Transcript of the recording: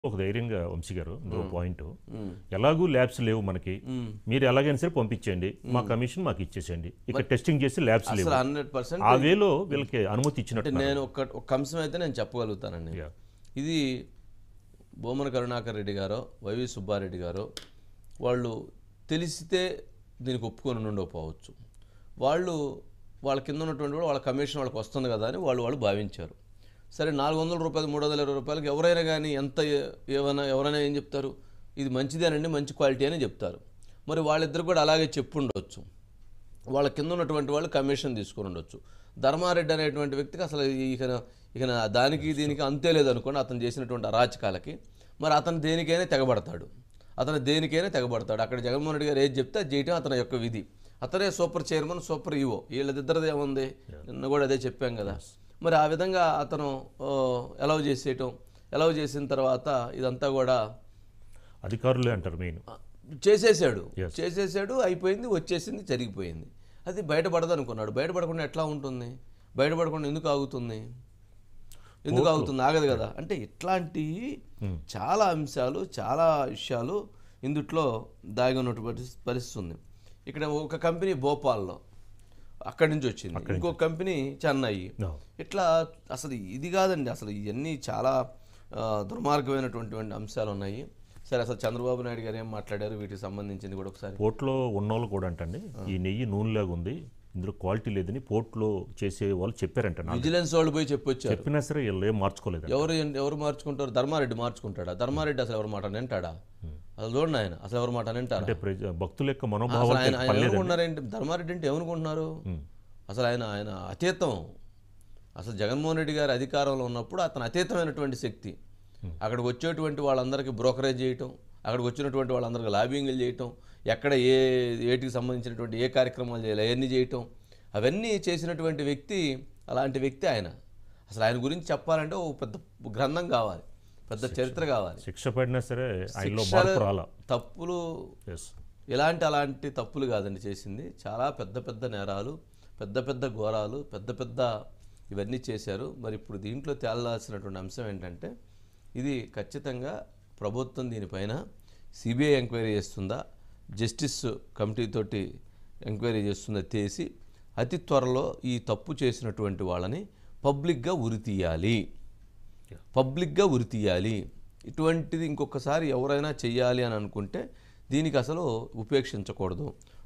ఒక ధైర్యంగా వంశీ గారు ఇందులో పాయింట్ ఎలాగూ ల్యాబ్స్ లేవు మనకి మీరు ఎలాగైనా సరే పంపించండి మా కమిషన్ మాకు ఇచ్చేసేయండి ఇక్కడ టెస్టింగ్ చేసి ల్యాబ్స్ లేవు అసలు హండ్రెడ్ పర్సెంట్ ఆ వేలో వీళ్ళకి అనుమతి ఇచ్చినట్టు నేను ఒక ఒక అంశం అయితే నేను చెప్పగలుగుతానండి Yeah. ఇది బొమ్మన కరుణాకర్ రెడ్డి గారో వైవి సుబ్బారెడ్డి గారో వాళ్ళు తెలిసితే దీనికి ఒప్పుకొని ఉండకపోవచ్చు వాళ్ళు వాళ్ళ కింద ఉన్నటువంటి వాళ్ళు వాళ్ళ కమిషన్ వాళ్ళకి వస్తుంది కదా అని వాళ్ళు వాళ్ళు భావించారు సరే నాలుగు వందల రూపాయలు మూడు వందల ఇరవై రూపాయలకి ఎవరైనా కానీ ఎంత ఏ- ఏమైనా ఎవరైనా ఏం చెప్తారు ఇది మంచిదేనండి మంచి క్వాలిటీ అని చెప్తారు మరి వాళ్ళిద్దరు కూడా అలాగే చెప్పుండొచ్చు వాళ్ళ కింద ఉన్నటువంటి వాళ్ళు కమిషన్ తీసుకుని ఉండొచ్చు ధర్మారెడ్డి అనేటువంటి వ్యక్తికి అసలు ఇక ఇక దానికి దీనికి అంతే లేదనుకోండి అతను చేసినటువంటి అరాచకాలకి మరి అతను దేనికైనా తెగబడతాడు అతను దేనికైనా తెగబడతాడు అక్కడ జగన్మోహన్ రెడ్డి గారు ఏది చెప్తే అది చేయటం అతని యొక్క విధి అతనే సూపర్ చైర్మన్ సూపర్ ఈవో వీళ్ళిద్దరిది ఏముంది నిన్న కూడా అదే చెప్పాం కదా మరి ఆ విధంగా అతను ఎలవ్ చేసేయటం ఎలవ్ చేసిన తర్వాత ఇదంతా కూడా అధికారులే అంటారు మెయిన్ చేసేసాడు Yes. చేసేసాడు అయిపోయింది వచ్చేసింది జరిగిపోయింది అది బయటపడదు అనుకున్నాడు బయటపడకుండా ఎట్లా ఉంటుంది బయటపడకుండా ఎందుకు ఆగుతుంది ఎందుకు ఆగుతుంది ఆగదు కదా అంటే ఇట్లాంటి చాలా అంశాలు చాలా విషయాలు ఇందుట్లో దాగి ఉన్నటువంటి పరిస్థితి ఉంది ఇక్కడ ఒక కంపెనీ భోపాల్లో అక్కడి నుంచి వచ్చింది ఇంకో కంపెనీ చెన్నై No. ఇట్లా అసలు ఇది కాదండి అసలు ఇవన్నీ చాలా ఆ, దుర్మార్గమైనటువంటి అంశాలు ఉన్నాయి సరే అసలు చంద్రబాబు నాయుడు గారు ఏం మాట్లాడారు వీటికి సంబంధించింది కూడా ఒకసారి పోర్ట్లో ఉన్నోళ్ళు కూడా అంటండి ఈ నెయ్యి నూనెలాగా ఉంది ఇందులో క్వాలిటీ లేదని పోర్ట్లో చేసే వాళ్ళు చెప్పారంట నాకు. విజిలెన్స్ వాళ్ళు పోయి చెప్పొచ్చారు చెప్పినా సరే వీళ్ళు ఏం మార్చుకోలేదు ఎవరు ఎవరు మార్చుకుంటారు ధర్మారెడ్డి మార్చుకుంటాడా ధర్మారెడ్డి అసలు ఎవరి మాట వింటాడా అసలు చూడండి ఆయన అసలు ఎవరి మాట వింటారా అంటే ప్రజ- భక్తుల యొక్క అసలు మనోభావాలు ఆయన ఆయన పర్లేదు ఏమనుకుంటున్నారేంటి ధర్మారెడ్డి అంటే ఏమనుకుంటున్నారు అసలు ఆయన ఆయన అతీతం అసలు జగన్మోహన్ రెడ్డి గారు అధికారంలో ఉన్నప్పుడు అతను అతీతమైనటువంటి శక్తి అక్కడికి వచ్చేటువంటి వాళ్ళందరికీ బ్రోకరేజ్ చేయటం అక్కడికి వచ్చినటువంటి వాళ్ళందరికీ లాబింగ్లు చేయటం ఎక్కడ ఏ ఏటికి సంబంధించినటువంటి ఏ కార్యక్రమాలు చేయాలి అవన్నీ చేయటం అవన్నీ చేసినటువంటి వ్యక్తి అలాంటి వ్యక్తి ఆయన అసలు ఆయన గురించి చెప్పాలంటే ఓ పెద్ద గ్రంథం కావాలి పెద్ద చరిత్ర కావాలి శిక్ష పడినా సరే ఆయనలో శిక్షలు, మార్పు రాలా తప్పులు ఎస్ ఎలాంటి అలాంటి తప్పులు కాదండి చేసింది చాలా పెద్ద పెద్ద నేరాలు పెద్ద పెద్ద ఘోరాలు పెద్ద పెద్ద ఇవన్నీ చేశారు మరి ఇప్పుడు దీంట్లో తేలాల్సినటువంటి అంశం ఏంటంటే ఇది ఖచ్చితంగా ప్రభుత్వం దీనిపైన సిబిఐ ఎంక్వైరీ చేస్తుందా జస్టిస్ కమిటీ తోటి ఎంక్వైరీ చేస్తుందా చేసి అతి త్వరలో ఈ తప్పు చేసినటువంటి వాళ్ళని పబ్లిక్గా ఉరి తీయాలి పబ్లిక్గా ఉరి తీయాలి ఇటువంటిది ఇంకొకసారి ఎవరైనా చెయ్యాలి అని అనుకుంటే దీనికి అసలు ఉపేక్షించకూడదు